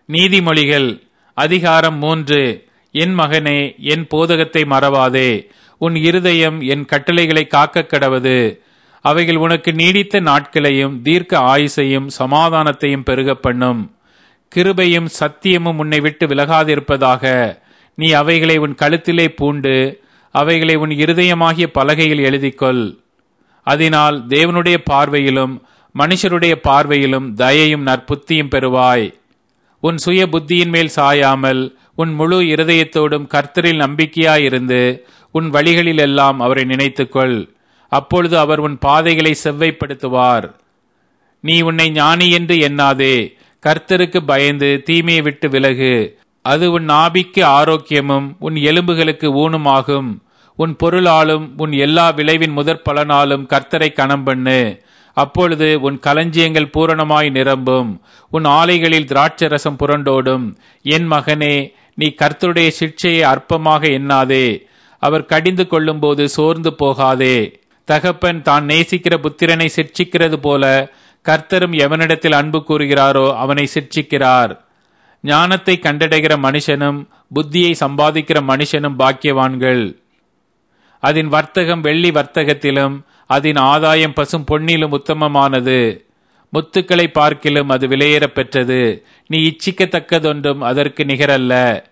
நீதிமொழிகள் அதிகாரம் மூன்று என் மகனே என் போதகத்தை மறவாதே உன் இருதயம் என் கட்டளைகளை காக்க கடவது அவைகள் உனக்கு நீடித்த நாட்களையும் தீர்க்க ஆயுசையும் சமாதானத்தையும் பெருக பண்ணும் கிருபையும் சத்தியமும் உன்னை விட்டு விலகாதிருப்பதாக நீ அவைகளை உன் கழுத்திலே பூண்டு அவைகளை உன் இருதயமாகிய பலகையில் எழுதிக்கொள் அதனால் தேவனுடைய பார்வையிலும் மனுஷருடைய பார்வையிலும் தயையும் நற்புத்தியும் பெறுவாய் உன் சுய புத்தியின் மேல் சாயாமல் உன் முழு இருதயத்தோடும் கர்த்தரில் நம்பிக்கையாயிருந்து உன் வழிகளில் எல்லாம் அவரை நினைத்துக்கொள் அப்பொழுது அவர் உன் பாதைகளை செவ்வைப்படுத்துவார் நீ உன்னை ஞானி என்று எண்ணாதே கர்த்தருக்கு பயந்து தீமையை விட்டு விலகு அது உன் நாபிக்கு ஆரோக்கியமும் உன் எலும்புகளுக்கு ஊனுமாகும் உன் பொருளாலும் உன் எல்லா விளைவின் முதற் பலனாலும் கர்த்தரை கணம் பண்ணு அப்பொழுது உன் களஞ்சியங்கள் பூரணமாய் நிரம்பும் உன் ஆலைகளில் திராட்சரசம் புரண்டோடும் என் மகனே நீ கர்த்தருடைய சிக்ஷையை அற்பமாக எண்ணாதே அவர் கடிந்து கொள்ளும்போது சோர்ந்து போகாதே தகப்பன் தான் நேசிக்கிற புத்திரனை சிற்சிக்கிறது போல கர்த்தரும் எவனிடத்தில் அன்பு கூறுகிறாரோ அவனை சிற்சிக்கிறார் ஞானத்தை கண்டடைகிற மனுஷனும் புத்தியை சம்பாதிக்கிற மனுஷனும் பாக்கியவான்கள் அதன் வர்த்தகம் வெள்ளி வர்த்தகத்திலும் அதன் ஆதாயம் பசும் பொன்னிலும் உத்தமமானது முத்துக்களை பார்க்கிலும் அது விலையேறப் பெற்றது நீ இச்சிக்கத்தக்கதொன்றும் அதற்கு நிகரல்ல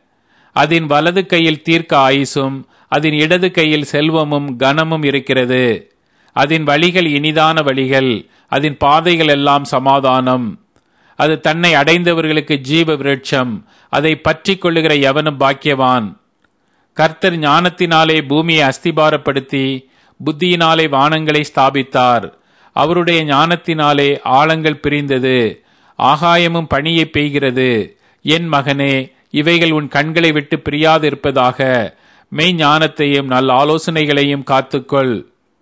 அதன் வலது கையில் தீர்க்க ஆயுசும் அதன் இடது கையில் செல்வமும் கனமும் இருக்கிறது அதன் வழிகள் இனிதான வழிகள் அதன் பாதைகள் எல்லாம் சமாதானம் அது தன்னை அடைந்தவர்களுக்கு ஜீவ விருட்சம் அதை பற்றி கொள்ளுகிற எவனும் பாக்கியவான் கர்த்தர் ஞானத்தினாலே பூமியை அஸ்திபாரப்படுத்தி புத்தியினாலே வானங்களை ஸ்தாபித்தார் அவருடைய ஞானத்தினாலே ஆழங்கள் பிரிந்தது ஆகாயமும் பணியை பெய்கிறது என் மகனே இவைகள் உன் கண்களை விட்டு பிரியாதிருப்பதாக மெய் ஞானத்தையும் நல்ல ஆலோசனைகளையும் காத்துக்கொள்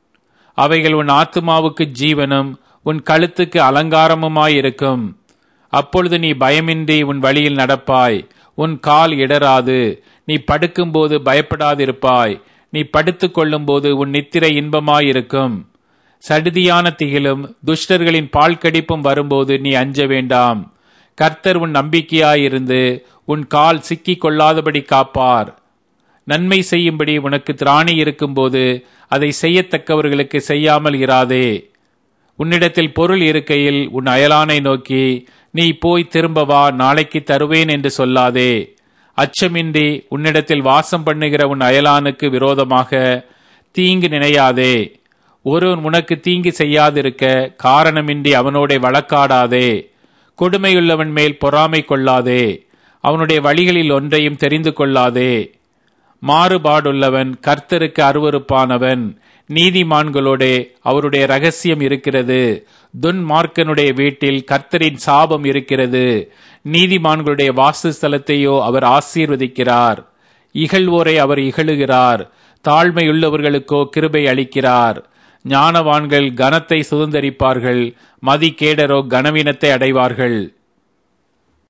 அவைகள் உன் ஆத்துமாவுக்கு ஜீவனும் உன் கழுத்துக்கு அலங்காரமுமாயிருக்கும் அப்பொழுது நீ பயமின்றி உன் வழியில் நடப்பாய் உன் கால் இடராது நீ படுக்கும்போது பயப்படாதிருப்பாய் நீ படுத்துக் கொள்ளும்போது உன் நித்திரை இன்பமாயிருக்கும் சடுதியான திகிலும் துஷ்டர்களின் பால் கடிப்பும் வரும்போது நீ அஞ்ச வேண்டாம் கர்த்தர் உன் நம்பிக்கையாயிருந்து உன் கால் சிக்கிக் கொள்ளாதபடி காப்பார் நன்மை செய்யும்படி உனக்கு திராணி இருக்கும்போது அதை செய்யத்தக்கவர்களுக்கு செய்யாமல் இராதே உன்னிடத்தில் பொருள் இருக்கையில் உன் அயலானை நோக்கி நீ போய் திரும்ப வா நாளைக்கு தருவேன் என்று சொல்லாதே அச்சமின்றி உன்னிடத்தில் வாசம் பண்ணுகிற உன் அயலானுக்கு விரோதமாக தீங்கு நினையாதே ஒருவன் உனக்கு தீங்கு செய்யாதிருக்க காரணமின்றி அவனோட வழக்காடாதே கொடுமையுள்ளவன் மேல் பொறாமை கொள்ளாதே அவனுடைய வழிகளில் ஒன்றையும் தெரிந்து கொள்ளாதே மாறுபாடுள்ளவன் கர்த்தருக்கு அருவறுப்பானவன் நீதிமான்களோடே அவருடைய ரகசியம் இருக்கிறது துன்மார்க்கனுடைய வீட்டில் கர்த்தரின் சாபம் இருக்கிறது நீதிமான்களுடைய வாசஸ்தலத்தையோ அவர் ஆசீர்வதிக்கிறார் இகழ்வோரை அவர் இகழுகிறார் தாழ்மையுள்ளவர்களுக்கோ கிருபை அளிக்கிறார் ஞானவான்கள் கனத்தை சுதந்தரிப்பார்கள் மதிகேடரோ கனவீனத்தை அடைவார்கள்